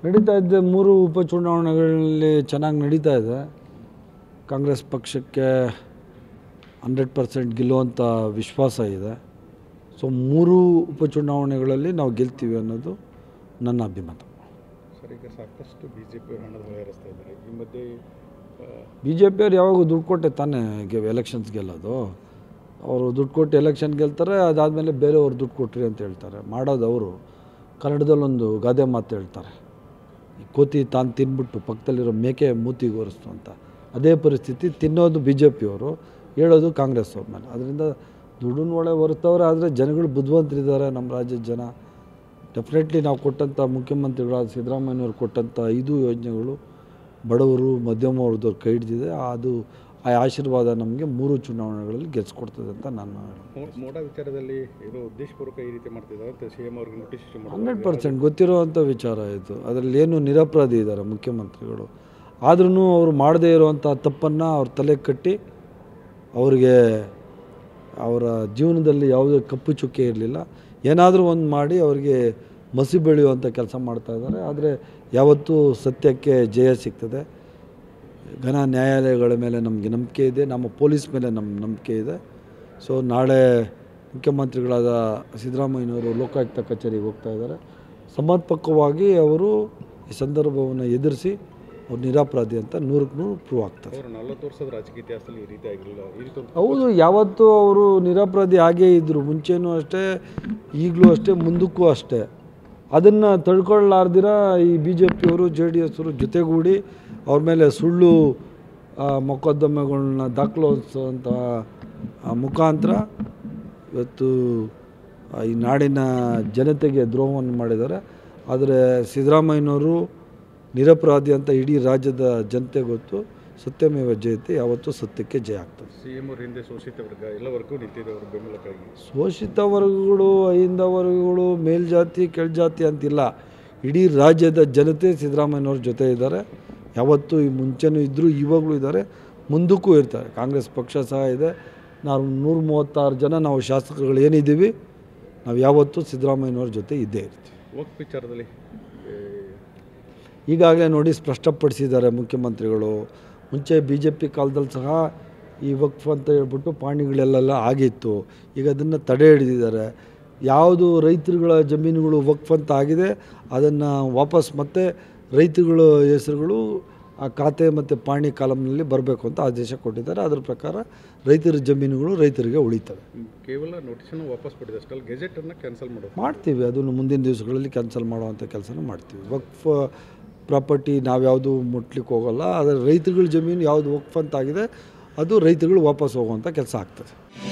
ನಡೀತಾ ಇದ್ದ ಮೂರು ಉಪಚುನಾವಣೆಗಳಲ್ಲಿ ಚೆನ್ನಾಗಿ ನಡೀತಾ ಇದೆ ಕಾಂಗ್ರೆಸ್ ಪಕ್ಷಕ್ಕೆ ಹಂಡ್ರೆಡ್ ಪರ್ಸೆಂಟ್ ಗೆಲ್ಲುವಂಥ ವಿಶ್ವಾಸ ಇದೆ ಸೊ ಮೂರು ಉಪಚುನಾವಣೆಗಳಲ್ಲಿ ನಾವು ಗೆಲ್ತೀವಿ ಅನ್ನೋದು ನನ್ನ ಅಭಿಮತ ಸರ್ ಈಗ ಸಾಕಷ್ಟು ಬಿ ಜೆ ಪಿ ಹಣದ ಹೊಳೆ ಹರಿಸ್ತಾ ಇದ್ದಾರೆ ಈ ಮಧ್ಯೆ ಆ, ಬಿ ಜೆ ಪಿಯವ್ರು ಯಾವಾಗೂ ದುಡ್ಡು ಕೊಟ್ಟೆ ತಾನೇ ಗೆ ಎಲೆಕ್ಷನ್ಸ್ ಗೆಲ್ಲೋದು ಅವರು ದುಡ್ಡು ಕೊಟ್ಟು ಎಲೆಕ್ಷನ್ ಗೆಲ್ತಾರೆ ಅದಾದಮೇಲೆ ಬೇರೆಯವ್ರು ದುಡ್ಡು ಕೊಟ್ರಿ ಅಂತ ಹೇಳ್ತಾರೆ ಮಾಡೋದು ಅವರು ಕನ್ನಡದಲ್ಲೊಂದು ಗಾದೆ ಮಾತು ಹೇಳ್ತಾರೆ ಈ ಕೋತಿ ತಾನು ತಿನ್ಬಿಟ್ಟು ಪಕ್ಕದಲ್ಲಿರೋ ಮೇಕೆ ಮೂತಿಗೆ ಒರೆಸ್ತು ಅಂತ ಅದೇ ಪರಿಸ್ಥಿತಿ ತಿನ್ನೋದು ಬಿ ಜೆ ಪಿಯವರು ಹೇಳೋದು ಕಾಂಗ್ರೆಸ್ ಅವ್ರ ಮೇಲೆ ಅದರಿಂದ ದುಡ್ಡನ್ನ ಒಳ್ಳೆ ಹೊರತವ್ರೆ ಆದರೆ ಜನಗಳು ಬುದ್ಧಿವಂತರಿದ್ದಾರೆ ನಮ್ಮ ರಾಜ್ಯದ ಜನ ಡೆಫಿನೆಟ್ಲಿ ನಾವು ಕೊಟ್ಟಂಥ ಮುಖ್ಯಮಂತ್ರಿಗಳಾದ ಸಿದ್ದರಾಮಯ್ಯವ್ರು ಕೊಟ್ಟಂಥ ಐದು ಯೋಜನೆಗಳು ಬಡವರು ಮಧ್ಯಮ ವರ್ಗದವ್ರು ಕೈ ಹಿಡಿದಿದೆ ಅದು ಆ ಆಶೀರ್ವಾದ ನಮಗೆ ಮೂರು ಚುನಾವಣೆಗಳಲ್ಲಿ ಗೆಲ್ಸ್ಕೊಡ್ತದೆ ಅಂತ ನಾನು ಮೋ- ಮೋಡ ವಿಚಾರದಲ್ಲಿ ಇದು ಉದ್ದೇಶಪೂರ್ವಕ ಈ ರೀತಿ ಮಾಡ್ತಿದ್ದಾರೆ ಅಂತ ಸಿ ಎಂ ಅವ್ರಿಗೆ ನೋಟಿಸ್ ಇಶ್ಯೂ ಹಂಡ್ರೆಡ್ ಮಾಡೋದು ಪರ್ಸೆಂಟ್ ಗೊತ್ತಿರುವಂಥ ವಿಚಾರ ಇದು ಅದರಲ್ಲಿ ಏನು ನಿರಪರಾಧಿ ಇದ್ದಾರೆ ಮುಖ್ಯಮಂತ್ರಿಗಳು ಆದ್ರೂ ಅವರು ಮಾಡದೇ ಇರುವಂಥ ತಪ್ಪನ್ನು ಅವ್ರ ತಲೆ ಕಟ್ಟಿ ಅವ್ರಿಗೆ ಅವರ ಜೀವನದಲ್ಲಿ ಯಾವುದೇ ಕಪ್ಪು ಚುಕ್ಕೆ ಇರಲಿಲ್ಲ ಏನಾದರೂ ಒಂದು ಮಾಡಿ ಅವರಿಗೆ ಮಸಿ ಬೆಳೆಯುವಂಥ ಕೆಲಸ ಮಾಡ್ತಾ ಇದ್ದಾರೆ ಆದರೆ ಯಾವತ್ತೂ ಸತ್ಯಕ್ಕೆ ಜಯ ಸಿಗ್ತದೆ ಘನ ನ್ಯಾಯಾಲಯಗಳ ಮೇಲೆ ನಮಗೆ ನಂಬಿಕೆ ಇದೆ ನಮ್ಮ ಪೊಲೀಸ್ ಮೇಲೆ ನಮ್ಮ ನಂಬಿಕೆ ಇದೆ ಸೊ ನಾಳೆ ಮುಖ್ಯಮಂತ್ರಿಗಳಾದ ಸಿದ್ದರಾಮಯ್ಯನವರು ಲೋಕಾಯುಕ್ತ ಕಚೇರಿಗೆ ಹೋಗ್ತಾ ಇದ್ದಾರೆ ಸಮರ್ಪಕವಾಗಿ ಅವರು ಈ ಸಂದರ್ಭವನ್ನು ಎದುರಿಸಿ ಅವ್ರು ನಿರಪರಾಧಿ ಅಂತ ನೂರಕ್ಕೆ ನೂರು ಪ್ರೂವ್ ಆಗ್ತದೆ ಅವರು ನಲವತ್ತು ವರ್ಷದ ರಾಜಕೀಯ ಇತಿಹಾಸದಲ್ಲಿ ಈ ರೀತಿ ಆಗಿರಲಿಲ್ಲ ಈ ರೀತಿ ಒಂದು ಹೌದು ಯಾವತ್ತೂ ಅವರು ನಿರಪರಾಧಿ ಆಗೇ ಇದ್ದರು ಮುಂಚೆನೂ ಅಷ್ಟೇ ಈಗಲೂ ಅಷ್ಟೇ ಮುಂದಕ್ಕೂ ಅಷ್ಟೇ ಅದನ್ನು ತಡ್ಕೊಳ್ಳಾರ್ದಿರ ಈ ಬಿ ಜೆ ಪಿಯವರು ಜೆ ಡಿ ಎಸ್ ಅವರು ಜೊತೆಗೂಡಿ ಅವ್ರ ಮೇಲೆ ಸುಳ್ಳು ಆ, ಮೊಕದ್ದಮೆಗಳನ್ನ ದಾಖಲಿಸುವಂಥ ಮುಖಾಂತರ ಇವತ್ತು ಆ, ಈ ನಾಡಿನ ಜನತೆಗೆ ದ್ರೋಹವನ್ನು ಮಾಡಿದ್ದಾರೆ ಆದರೆ ಸಿದ್ದರಾಮಯ್ಯನವರು ನಿರಪರಾಧಿ ಅಂತ ಇಡೀ ರಾಜ್ಯದ ಜನತೆ ಗೊತ್ತು ಸತ್ಯಮೇವ ಜಯತೆ ಯಾವತ್ತೂ ಸತ್ಯಕ್ಕೆ ಜಯ ಆಗ್ತದೆ ಸಿ ಎಂ ಅವ್ರ ಹಿಂದೆ ಶೋಷಿತ ವರ್ಗ ಎಲ್ಲ ವರ್ಗವೂ ನಿಂತಿದೆ ಅವರ ಬೆಂಬಲಕ್ಕಾಗಿ ಶೋಷಿತ ವರ್ಗಗಳು ಅಹಿಂದ ವರ್ಗಗಳು ಮೇಲ್ಜಾತಿ ಕೆಳಜಾತಿ ಅಂತಿಲ್ಲ ಇಡೀ ರಾಜ್ಯದ ಜನತೆ ಸಿದ್ದರಾಮಯ್ಯನವ್ರ ಜೊತೆ ಇದ್ದಾರೆ ಯಾವತ್ತೂ ಈ ಮುಂಚೆನೂ ಇದ್ದರು ಇವಾಗಲೂ ಇದ್ದಾರೆ ಮುಂದಕ್ಕೂ ಇರ್ತಾರೆ ಕಾಂಗ್ರೆಸ್ ಪಕ್ಷ ಸಹ ಇದೆ ನಾವು ನೂರ ಮೂವತ್ತಾರು ಜನ ನಾವು ಶಾಸಕರುಗಳು ಏನಿದ್ದೀವಿ ನಾವು ಯಾವತ್ತೂ ಸಿದ್ದರಾಮಯ್ಯನವ್ರ ಜೊತೆ ಇದ್ದೇ ಇರ್ತೀವಿ ವಕ್ ವಿಚಾರದಲ್ಲಿ ಏ, ಈಗಾಗಲೇ ನೋಡಿ ಸ್ಪಷ್ಟಪಡಿಸಿದ್ದಾರೆ ಮುಖ್ಯಮಂತ್ರಿಗಳು ಮುಂಚೆ ಬಿ ಜೆ ಪಿ ಕಾಲದಲ್ಲಿ ಸಹ ಈ ವಕ್ಫ್ ಅಂತ ಹೇಳ್ಬಿಟ್ಟು ಪಾಣಿಗಳೆಲ್ಲ ಆಗಿತ್ತು ಈಗ ಅದನ್ನು ತಡೆ ಹಿಡಿದಿದ್ದಾರೆ ಯಾವುದು ರೈತರುಗಳ ಜಮೀನುಗಳು ವಕ್ಫ್ ಅಂತ ಆಗಿದೆ ಅದನ್ನು ವಾಪಸ್ ಮತ್ತೆ ರೈತರುಗಳ ಹೆಸರುಗಳು ಆ ಖಾತೆ ಮತ್ತು ಪಾಣಿ ಕಾಲಮ್ನಲ್ಲಿ ಬರಬೇಕು ಅಂತ ಆದೇಶ ಕೊಟ್ಟಿದ್ದಾರೆ ಅದರ ಪ್ರಕಾರ ರೈತರ ಜಮೀನುಗಳು ರೈತರಿಗೆ ಉಳಿತವೆ ಕೇವಲ ನೋಟಿಸನ್ನು ವಾಪಸ್ ಪಡೆದ ಅಷ್ಟಲ್ಲಿ ಗೆಜೆಟನ್ನು ಕ್ಯಾನ್ಸಲ್ ಮಾಡೋದು ಮಾಡ್ತೀವಿ ಅದನ್ನು ಮುಂದಿನ ದಿವಸಗಳಲ್ಲಿ ಕ್ಯಾನ್ಸಲ್ ಮಾಡುವಂಥ ಕೆಲಸನೂ ಮಾಡ್ತೀವಿ ವಕ್ಫ್ ಪ್ರಾಪರ್ಟಿ ನಾವ್ಯಾವುದು ಮುಟ್ಲಿಕ್ಕೆ ಹೋಗಲ್ಲ ಆದರೆ ರೈತರುಗಳ ಜಮೀನು ಯಾವುದು ವಕ್ಫ್ ಅಂತ ಆಗಿದೆ ಅದು ರೈತರುಗಳು ವಾಪಸ್ ಹೋಗುವಂಥ ಕೆಲಸ ಆಗ್ತದೆ